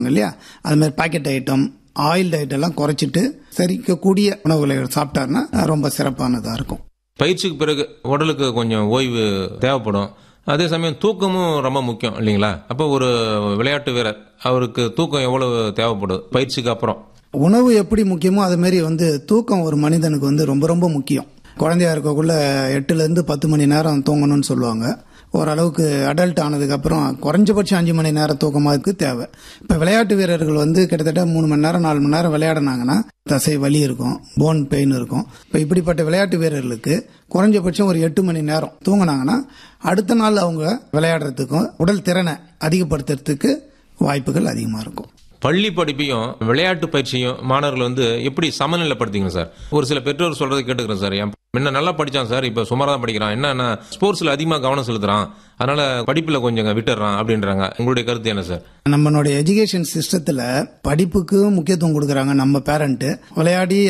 இல்லையா அது மாதிரி பாக்கெட் ஐட்டம் ஆயில் ஐட்டம் எல்லாம் குறைச்சிட்டு சரிக்கக்கூடிய உணவுகளை சாப்பிட்டாருன்னா ரொம்ப சிறப்பானதாக இருக்கும் பயிற்சிக்கு பிறகு உடலுக்கு கொஞ்சம் ஓய்வு தேவைப்படும் அதே சமயம் தூக்கமும் ரொம்ப முக்கியம் இல்லைங்களா அப்போ ஒரு விளையாட்டு வீரர் அவருக்கு தூக்கம் எவ்வளவு தேவைப்படுது பயிற்சிக்கு அப்புறம் உணவு எப்படி முக்கியமோ அது மாதிரி வந்து தூக்கம் ஒரு மனிதனுக்கு வந்து ரொம்ப ரொம்ப முக்கியம் குழந்தையா இருக்கக்குள்ள எட்டுல இருந்து பத்து மணி நேரம் தூங்கணும்னு சொல்லுவாங்க ஓரளவுக்கு அடல்ட் ஆனதுக்கப்புறம் குறைஞ்சபட்சம் அஞ்சு மணி நேரம் தூக்கமாக்கு தேவை இப்போ விளையாட்டு வீரர்கள் வந்து கிட்டத்தட்ட மூணு மணி நேரம் நாலு மணி நேரம் விளையாடினாங்கன்னா தசை வலி இருக்கும் போன் பெயின் இருக்கும் இப்போ இப்படிப்பட்ட விளையாட்டு வீரர்களுக்கு குறைஞ்சபட்சம் ஒரு எட்டு மணி நேரம் தூங்கினாங்கன்னா அடுத்த நாள் அவங்க விளையாடுறதுக்கும் உடல் திறனை அதிகப்படுத்துறதுக்கு வாய்ப்புகள் அதிகமாக இருக்கும் பள்ளி படிப்பையும் விளையாட்டு பயிற்சியும் மாணவர்கள் வந்து எப்படி சமநிலைப்படுத்திங்க சார் ஒரு சில பெற்றோர் சொல்றதை கேட்டுக்கிறேன் சார் என் முன்ன நல்லா படிச்சான் சார் இப்ப சுமாரா தான் படிக்கிறான் என்னன்னா ஸ்போர்ட்ஸ்ல அதிகமா கவனம் செலுத்துறான் அதனால படிப்புல கொஞ்சம் விட்டுறான் அப்படின்றாங்க உங்களுடைய கருத்து என்ன சார் நம்மளுடைய எஜுகேஷன் சிஸ்டத்துல படிப்புக்கு முக்கியத்துவம் கொடுக்கறாங்க நம்ம பேரண்ட் விளையாடி